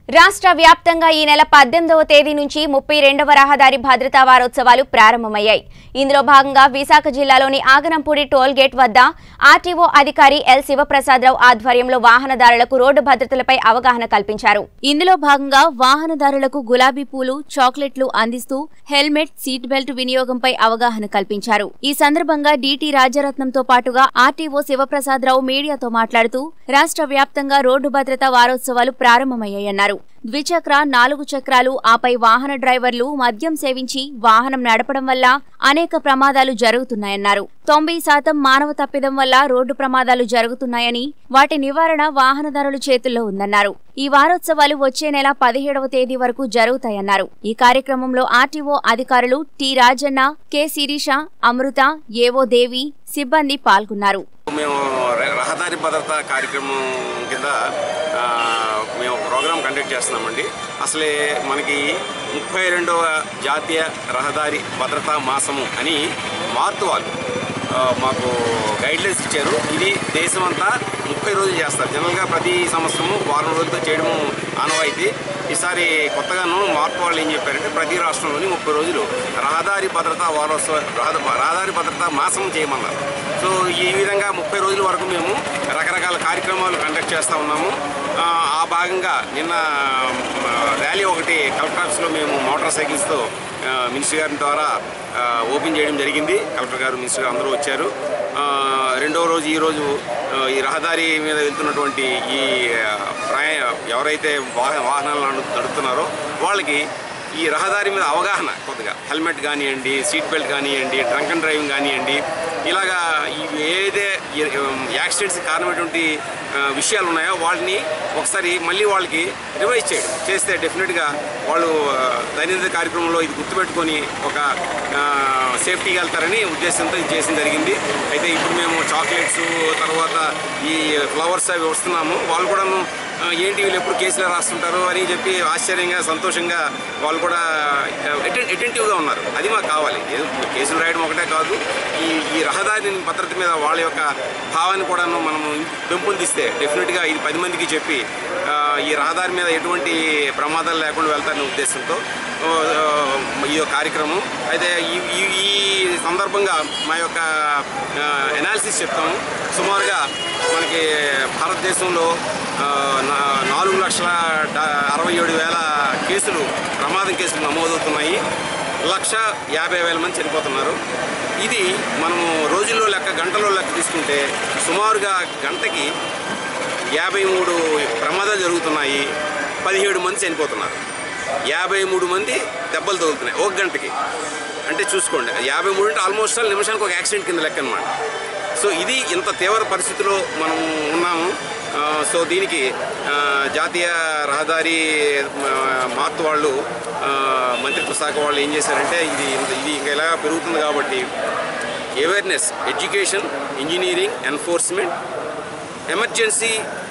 రాష్ట్ర వ్యాప్తంగా ఈ నెల పద్దెనిమిదవ తేదీ నుంచి ముప్పై రెండవ రహదారి భద్రతా వారోత్సవాలు ప్రారంభమయ్యాయి ఇందులో భాగంగా విశాఖ జిల్లాలోని ఆగనంపూడి టోల్ గేట్ వద్ద ఆర్టీఓ అధికారి ఎల్ శివప్రసాదరావు ఆధ్వర్యంలో వాహనదారులకు రోడ్డు భద్రతలపై అవగాహన కల్పించారు ఇందులో భాగంగా వాహనదారులకు గులాబీ పూలు చాక్లెట్లు అందిస్తూ హెల్మెట్ సీట్ బెల్ట్ వినియోగంపై అవగాహన కల్పించారు ఈ సందర్భంగా డిటి రాజ్యరత్నంతో పాటుగా ఆర్టీఓ శివప్రసాదరావు మీడియాతో మాట్లాడుతూ రాష్ట్ర వ్యాప్తంగా రోడ్డు భద్రతా వారోత్సవాలు ప్రారంభమయ్యాయన్నారు ద్విచక్ర నాలుగు చక్రాలు ఆపై వాహన డ్రైవర్లు మద్యం సేవించి వాహనం నడపడం వల్ల అనేక ప్రమాదాలు జరుగుతున్నాయన్నారు తొంభై శాతం మానవ తప్పిదం వల్ల రోడ్డు ప్రమాదాలు జరుగుతున్నాయని వాటి నివారణ వాహనదారుల చేతుల్లో ఉందన్నారు ఈ వారోత్సవాలు వచ్చే నెల పదిహేడవ తేదీ వరకు జరుగుతాయన్నారు ఈ కార్యక్రమంలో ఆర్టీఓ అధికారులు టి రాజన్న కె శిరీష అమృత ఏవో దేవి సిబ్బంది పాల్గొన్నారు మేము ర- రహదారి భద్రత కార్యక్రమం కింద ఆ, మేము ప్రోగ్రాం కండక్ట్ చేస్తున్నామండి అసలే మనకి ముప్పై రెండవ జాతీయ రహదారి భద్రతా మాసము అని మార్తు వాళ్ళు ఆ, మాకు గైడ్లైన్స్ ఇచ్చారు ఇది దేశమంతా ముప్పై రోజులు చేస్తారు జనరల్గా ప్రతి సంవత్సరము వారం రోజులతో చేయడము ఆనవాయితీ ఈసారి కొత్తగాను మార్పు వాళ్ళు ఏం చెప్పారంటే ప్రతి రాష్ట్రంలోని ముప్పై రోజులు రహదారి భద్రతా వారోత్సవ రహద- రహదారి భద్రతా మాసం చేయమన్నారు సో ఈ విధంగా ముప్పై రోజుల వరకు మేము రకరకాల కార్యక్రమాలు కండక్ట్ చేస్తూ ఉన్నాము ఆ, ఆ భాగంగా నిన్న ఆ, ర్యాలీ ఒకటి కలెక్టర్ ఆఫీస్లో మేము మోటార్ సైకిల్స్తో ఆ, మినిస్టర్ గారి ద్వారా ఆ, ఓపెన్ చేయడం జరిగింది కలెక్టర్ గారు మినిస్టర్ గారు అందరూ వచ్చారు ఆ, రెండవ రోజు ఈరోజు ఆ, ఈ రహదారి మీద వెళ్తున్నటువంటి ఈ ఆ, ప్రయాణ ఎవరైతే వాహన వాహనాలు నడు- నడుపుతున్నారో వాళ్ళకి ఈ రహదారి మీద అవగాహన కొద్దిగా హెల్మెట్ కానివ్వండి సీట్ బెల్ట్ కానివ్వండి డ్రంక్ అండ్ డ్రైవింగ్ కానివ్వండి ఇలాగా ఇవి ఏదైతే ఈ- యాక్సిడెంట్స్ కారణమైనటువంటి ఆ, విషయాలు ఉన్నాయో వాటిని ఒకసారి మళ్ళీ వాళ్ళకి రివైజ్ చేయడం చేస్తే డెఫినెట్గా వాళ్ళు ఆ, దైనందిన కార్యక్రమంలో ఇది గుర్తుపెట్టుకొని ఒక ఆ, సేఫ్టీగా వెళ్తారని ఉద్దేశంతో ఇది చేసిన జరిగింది అయితే ఇప్పుడు మేము చాక్లెట్స్ తర్వాత ఈ ఫ్లవర్స్ అవి వస్తున్నాము వాళ్ళు కూడాను ఆ, ఏంటి వీళ్ళు ఎప్పుడు కేసులు రాస్తుంటారు అని చెప్పి ఆశ్చర్యంగా సంతోషంగా వాళ్ళు కూడా అటెంటివ్గా ఉన్నారు అది మాకు కావాలి ఏదో కేసులు రాయడం ఒకటే కాదు ఈ ఈ రహదారి భద్రత మీద వాళ్ళ యొక్క భావాన్ని కూడాను మనము పెంపొందిస్తే డెఫినెట్గా ఇది పది మందికి చెప్పి ఆ, ఈ రహదారి మీద ఎటువంటి ప్రమాదాలు లేకుండా వెళ్తారనే ఉద్దేశంతో ఆ, ఈ యొక్క కార్యక్రమం అయితే ఈ ఈ- ఈ సందర్భంగా మా యొక్క ఎనాలిసిస్ చెప్తాము సుమారుగా మనకి భారతదేశంలో ఆ, నా- నాలుగు లక్షల డ- అరవై ఏడు వేల కేసులు ప్రమాదం కేసులు నమోదవుతున్నాయి లక్ష యాభై వేల మంది చనిపోతున్నారు ఇది మనము రోజుల్లో లెక్క గంటలో లెక్క తీసుకుంటే సుమారుగా గంటకి యాభై మూడు ప్రమాదాలు జరుగుతున్నాయి పదిహేడు మంది చనిపోతున్నారు యాభై మూడు మంది దెబ్బలు తగులుతున్నాయి ఒక గంటకి అంటే చూసుకోండి యాభై మూడు అంటే ఆల్మోస్ట్ ఆల్ నిమిషానికి ఒక యాక్సిడెంట్ కింద లెక్క అనమాట సో ఇది ఇంత తీవ్ర పరిస్థితిలో మనం ఉన్నాము ఆ, సో దీనికి ఆ, జాతీయ రహదారి ఆ, మార్తు వాళ్ళు ఆ, మంత్రిత్వ శాఖ వాళ్ళు ఏం చేశారంటే ఇది ఇది ఇంకా ఇలా పెరుగుతుంది కాబట్టి awareness education engineering enforcement emergency